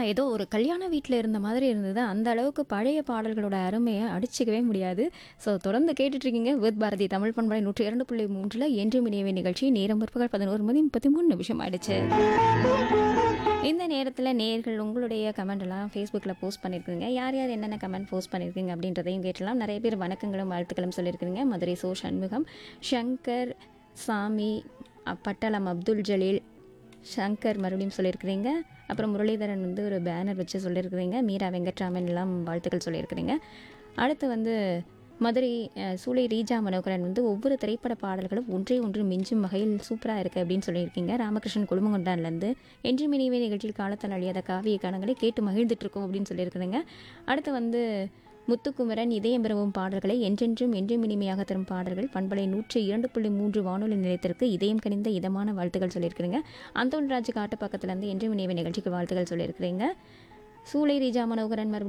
ஏதோ ஒரு கல்யாண வீட்டில் இருந்த மாதிரி இருந்தது அந்த அளவுக்கு பழைய பாடல்களோட அருமையை அடிச்சுக்கவே முடியாது ஸோ தொடர்ந்து கேட்டுட்ருக்கீங்க வித் பாரதி தமிழ் பண்பலை நூற்றி இரண்டு புள்ளி மூன்றில் என்று இணையவே நிகழ்ச்சி நேரம் பிற்பகல் பதினோரு மணி முப்பத்தி மூணு நிமிஷம் ஆயிடுச்சு இந்த நேரத்தில் நேர்கள் உங்களுடைய கமெண்ட் எல்லாம் ஃபேஸ்புக்கில் போஸ்ட் பண்ணியிருக்கீங்க யார் யார் என்னென்ன கமெண்ட் போஸ்ட் பண்ணியிருக்கீங்க அப்படின்றதையும் கேட்டலாம் நிறைய பேர் வணக்கங்களும் வாழ்த்துக்களும் சொல்லியிருக்கிறீங்க மதுரை சோ சண்முகம் ஷங்கர் சாமி அ- பட்டளம் அப்துல் ஜலீல் சங்கர் மறுபடியும் சொல்லியிருக்கிறீங்க அப்புறம் முரளிதரன் வந்து ஒரு பேனர் வச்சு சொல்லியிருக்கிறீங்க மீரா வெங்கட்ராமன் எல்லாம் வாழ்த்துக்கள் சொல்லியிருக்கிறீங்க அடுத்து வந்து மதுரை அஹ், சூளை ரீஜா மனோகரன் வந்து ஒவ்வொரு திரைப்பட பாடல்களும் ஒன்றை ஒன்று மிஞ்சும் வகையில் சூப்பராக இருக்குது அப்படின்னு சொல்லியிருக்கீங்க ராமகிருஷ்ணன் குடும்பங்கொண்டான்லேருந்து என்று மினிவே நிகழ்ச்சியில் காலத்தால் அழியாத காவிய கானங்களை கேட்டு மகிழ்ந்துட்டு இருக்கோம் அப்படின்னு சொல்லியிருக்கிறீங்க அடுத்து வந்து முத்துக்குமரன் இதயம் பெறவும் பாடல்களை என்றென்றும் என்றும் இனிமையாக தரும் பாடல்கள் பண்பலை நூற்றி இரண்டு புள்ளி மூன்று வானொலி நிலையத்திற்கு இதயம் கனிந்த இதமான வாழ்த்துக்கள் சொல்லியிருக்கிறீங்க அந்தோன்ராஜ் காட்டு பக்கத்துலேருந்து என்றும் இனிமை நிகழ்ச்சிக்கு வாழ்த்துக்கள் சொல்லியிருக்கிறீங்க சூளை ரீஜா மனோகரன் மறுபடியும்